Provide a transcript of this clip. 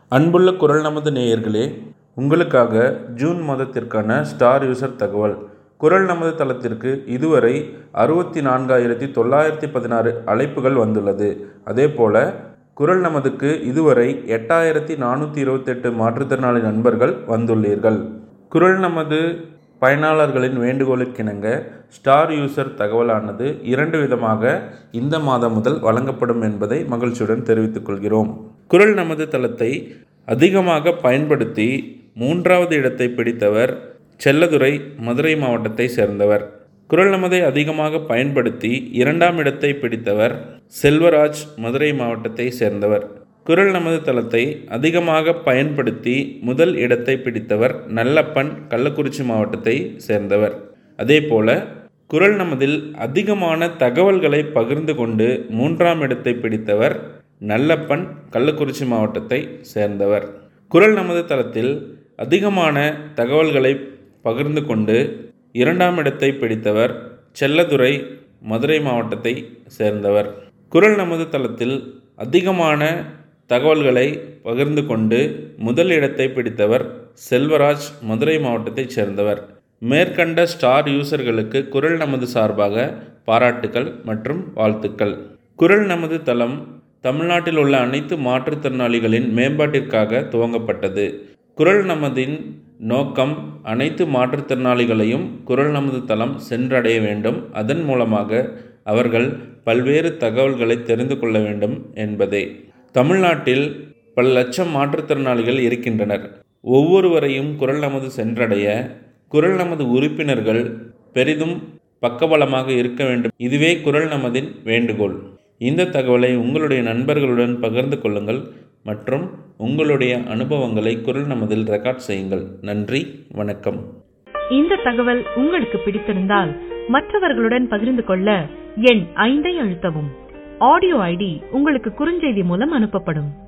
அன்புள்ள குரல் நமது நேயர்களே உங்களுக்காக ஜூன் மாதத்திற்கான ஸ்டார் யூசர் தகவல் குரல் நமது தளத்திற்கு இதுவரை அறுபத்தி நான்காயிரத்தி தொள்ளாயிரத்தி பதினாறு அழைப்புகள் வந்துள்ளது அதேபோல் குரல் நமதுக்கு இதுவரை எட்டாயிரத்தி நானூற்றி இருபத்தெட்டு மாற்றுத்திறனாளி நண்பர்கள் வந்துள்ளீர்கள் குரல் நமது பயனாளர்களின் வேண்டுகோளுக்கிணங்க ஸ்டார் யூசர் தகவலானது இரண்டு விதமாக இந்த மாதம் முதல் வழங்கப்படும் என்பதை மகிழ்ச்சியுடன் தெரிவித்துக் கொள்கிறோம் குரல் நமது தளத்தை அதிகமாக பயன்படுத்தி மூன்றாவது இடத்தை பிடித்தவர் செல்லதுரை மதுரை மாவட்டத்தை சேர்ந்தவர் குரல் நமதை அதிகமாக பயன்படுத்தி இரண்டாம் இடத்தை பிடித்தவர் செல்வராஜ் மதுரை மாவட்டத்தை சேர்ந்தவர் குரல் நமது தளத்தை அதிகமாக பயன்படுத்தி முதல் இடத்தை பிடித்தவர் நல்லப்பன் கள்ளக்குறிச்சி மாவட்டத்தை சேர்ந்தவர் அதேபோல குரல் நமதில் அதிகமான தகவல்களை பகிர்ந்து கொண்டு மூன்றாம் இடத்தை பிடித்தவர் நல்லப்பன் கள்ளக்குறிச்சி மாவட்டத்தை சேர்ந்தவர் குரல் நமது தளத்தில் அதிகமான தகவல்களை பகிர்ந்து கொண்டு இரண்டாம் இடத்தை பிடித்தவர் செல்லதுரை மதுரை மாவட்டத்தை சேர்ந்தவர் குரல் நமது தளத்தில் அதிகமான தகவல்களை பகிர்ந்து கொண்டு முதல் இடத்தை பிடித்தவர் செல்வராஜ் மதுரை மாவட்டத்தைச் சேர்ந்தவர் மேற்கண்ட ஸ்டார் யூசர்களுக்கு குரல் நமது சார்பாக பாராட்டுக்கள் மற்றும் வாழ்த்துக்கள் குரல் நமது தளம் தமிழ்நாட்டில் உள்ள அனைத்து மாற்றுத்திறனாளிகளின் மேம்பாட்டிற்காக துவங்கப்பட்டது குரல் நமதின் நோக்கம் அனைத்து மாற்றுத்திறனாளிகளையும் குரல் நமது தளம் சென்றடைய வேண்டும் அதன் மூலமாக அவர்கள் பல்வேறு தகவல்களை தெரிந்து கொள்ள வேண்டும் என்பதே தமிழ்நாட்டில் பல லட்சம் மாற்றுத்திறனாளிகள் இருக்கின்றனர் ஒவ்வொருவரையும் குரல் நமது சென்றடைய குரல் நமது உறுப்பினர்கள் பெரிதும் பக்கபலமாக இருக்க வேண்டும் இதுவே குரல் நமதின் வேண்டுகோள் இந்த தகவலை உங்களுடைய நண்பர்களுடன் பகிர்ந்து கொள்ளுங்கள் மற்றும் உங்களுடைய அனுபவங்களை குரல் நமதில் ரெக்கார்ட் செய்யுங்கள் நன்றி வணக்கம் இந்த தகவல் உங்களுக்கு பிடித்திருந்தால் மற்றவர்களுடன் பகிர்ந்து கொள்ள எண் ஐந்தை அழுத்தவும் ஆடியோ ஐடி உங்களுக்கு குறுஞ்செய்தி மூலம் அனுப்பப்படும்